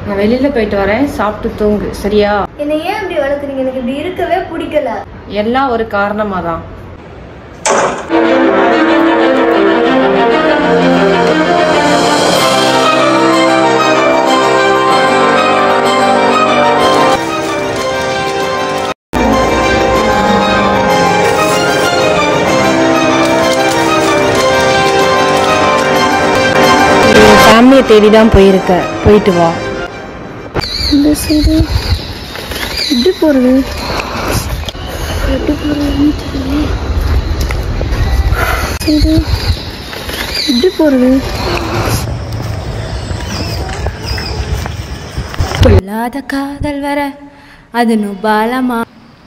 நான் வெளியில போயிட்டு வரேன் சாப்பிட்டு தூங்கு சரியா என்னை ஏன் இப்படி வளர்க்குறீங்க எனக்கு இப்படி இருக்கவே பிடிக்கல எல்லாம் ஒரு காரணமா தான் ஃபேமிலியை தேடி தான் போயிருக்க போயிட்டு வா இந்த சைடு எப்படி போறது எப்படி போறதுன்னு தெரியல சைடு எப்படி போறது பொல்லாத காதல் வர அது நுபாலமா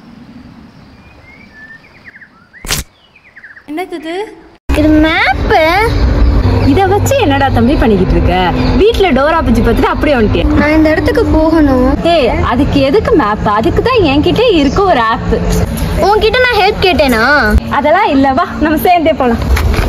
என்னது இது? இது மேப்பு இத வச்சு என்னடா தம்பி பண்ணிக்கிட்டு இருக்க வீட்ல டோரா பிச்சு பார்த்துட்டு அப்படியே வந்துட்டேன் நான் இந்த இடத்துக்கு போகணும் ஏய் அதுக்கு எதுக்கு மேப் அதுக்கு தான் என்கிட்ட இருக்கு ஒரு ஆப் உன்கிட்ட நான் ஹெல்ப் கேட்டேனா அதெல்லாம் இல்ல வா நம்ம சேர்ந்தே போலாம்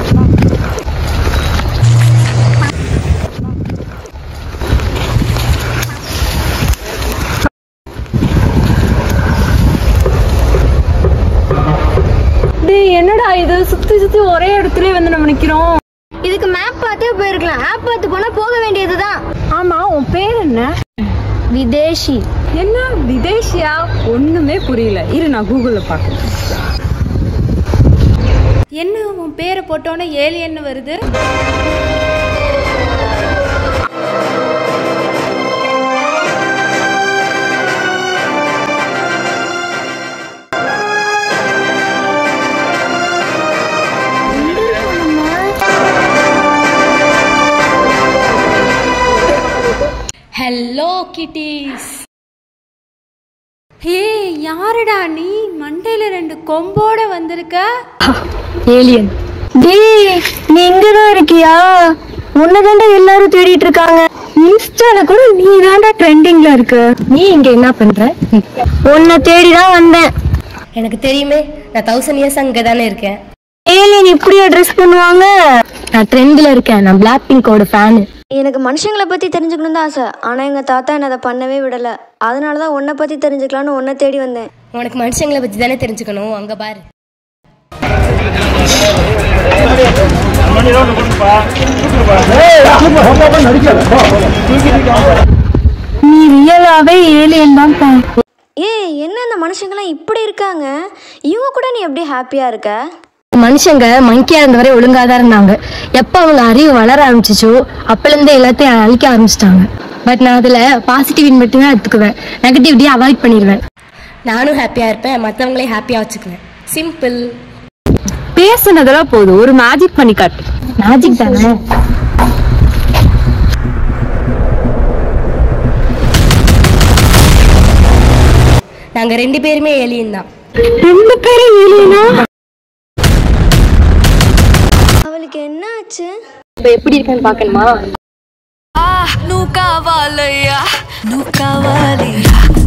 டேய் என்னடா இது சுத்தி சுத்தி ஒரே இடத்துலயே வந்து நம்ம நிக்கிறோம் இதுக்கு மேப் பார்த்தே போயிருக்கலாம் ஆப் பார்த்து போனா போக வேண்டியதுதான் ஆமா உன் பேர் என்ன விதேஷி என்ன விதேஷியா ஒண்ணுமே புரியல இரு நான் கூகுள்ல பாக்குறேன் என்ன உன் பேரை போட்டோன்னே ஏலியன் வருது ஹலோ கிட்டீஸ் ஹே யாருடா நீ மண்டையில ரெண்டு கொம்போட வந்திருக்க ஏலியன் டேய் நீ இங்கதான் இருக்கியா உன்னதாண்டா எல்லாரும் தேடிட்டு இருக்காங்க இன்ஸ்டால கூட நீ தான்டா ட்ரெண்டிங்ல இருக்க நீ இங்க என்ன பண்ற உன்னை தேடி தான் வந்தேன் எனக்கு தெரியுமே நான் தௌசண்ட் இயர்ஸ் அங்கே தானே இருக்கேன் ஏலியன் இப்படியா ட்ரெஸ் பண்ணுவாங்க நான் ட்ரெண்ட்ல இருக்கேன் நான் பிளாக் பிங்கோட ஃபேனு எனக்கு மனுஷங்களை பத்தி தெரிஞ்சுக்கணும் தான் ஆசை ஆனா எங்க தாத்தா என்ன அதை பண்ணவே விடல அதனால தான் உன்னை பத்தி தெரிஞ்சுக்கலாம்னு உன்னை தேடி வந்தேன் உனக்கு மனுஷங்களை பற்றி தானே தெரிஞ்சுக்கணும் அங்கே பாரு நீ ரியலாவே ஏலியன் தான் பா ஏய் என்ன இந்த மனுஷங்களாம் இப்படி இருக்காங்க இவங்க கூட நீ எப்படி ஹாப்பியா இருக்க மனுஷங்க மங்கியா இருந்தவரை ஒழுங்கா தான் இருந்தாங்க எப்ப அவங்க அறிவு வளர ஆரம்பிச்சிச்சோ அப்பல இருந்து எல்லாத்தையும் அழிக்க ஆரம்பிச்சிட்டாங்க பட் நான் அதுல பாசிட்டிவ் மட்டுமே எடுத்துக்குவேன் நெகட்டிவிட்டியை அவாய்ட் பண்ணிடுவேன் நானும் ஹாப்பியாக இருப்பேன் மற்றவங்களையும் ஹாப்பியாக வச்சுக்குவேன் சிம்பிள் பேசுனதெல்லாம் போதும் ஒரு மேஜிக் பண்ணி காட்டு மேஜிக் தானே நாங்கள் ரெண்டு பேருமே ஏலியன் தான் ரெண்டு பேரும் ஏலியனா அவளுக்கு என்ன ஆச்சு இப்ப எப்படி இருக்கேன்னு பாக்கணுமா నువ్వు కావాలయ్యా నువ్వు కావాలి